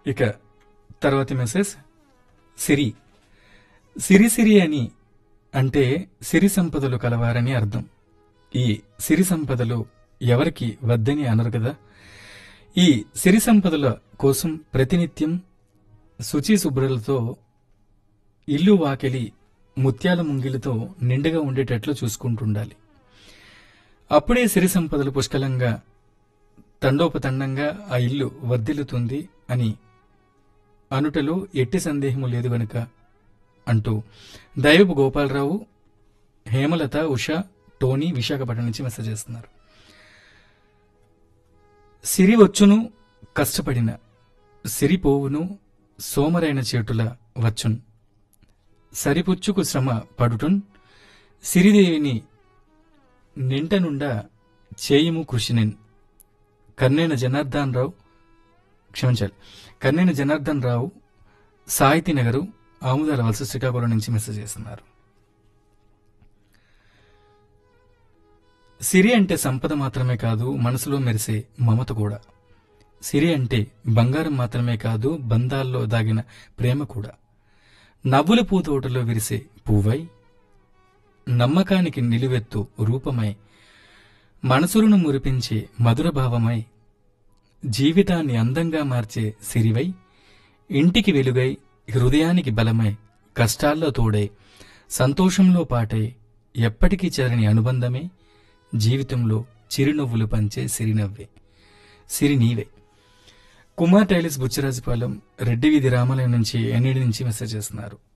ఇక తర్వాతి మెసేజ్ సిరి సిరి సిరి అని అంటే సిరి సంపదలు కలవారని అర్థం ఈ సిరి సంపదలు ఎవరికి వద్దని అనరు కదా ఈ సిరి సంపదల కోసం ప్రతినిత్యం శుచి శుభ్రలతో ఇల్లు వాకిలి ముత్యాల ముంగిలతో నిండుగా ఉండేటట్లు చూసుకుంటుండాలి అప్పుడే సిరి సంపదలు పుష్కలంగా తండోపతండంగా ఆ ఇల్లు వర్ధిల్లుతుంది అని అనుటలో ఎట్టి సందేహము లేదు గనుక అంటూ దైవపు గోపాలరావు హేమలత ఉష టోనీ విశాఖపట్నం నుంచి మెసేజ్ చేస్తున్నారు సిరి వచ్చును కష్టపడిన సిరిపోవును సోమరైన చేటుల వచ్చున్ సరిపుచ్చుకు శ్రమ పడుటున్ సిరిదేవిని నింటనుండా చేయుము కృషినిన్ కర్నేన జనార్దన్ రావు క్షమించాలి కర్నేన జనార్దన్ రావు సాహితీ నగరు ఆముదాల వలస శ్రీకాకుళం నుంచి మెసేజ్ చేస్తున్నారు సిరి అంటే సంపద మాత్రమే కాదు మనసులో మెరిసే మమత కూడా సిరి అంటే బంగారం మాత్రమే కాదు బంధాల్లో దాగిన ప్రేమ కూడా నవ్వుల పూతోటలో విరిసే పువ్వై నమ్మకానికి నిలువెత్తు రూపమై మనసులను మురిపించే మధుర భావమై జీవితాన్ని అందంగా మార్చే సిరివై ఇంటికి వెలుగై హృదయానికి బలమై కష్టాల్లో తోడై సంతోషంలో పాటై ఎప్పటికీ చెరని అనుబంధమే జీవితంలో చిరునవ్వులు పంచే సిరినవ్వే సిరి నీవే కుమార్ టైలిస్ బుచ్చిరాజుపాలెం రెడ్డి వీధి రామాలయం నుంచి ఎన్నిడి నుంచి మెసేజ్ చేస్తున్నారు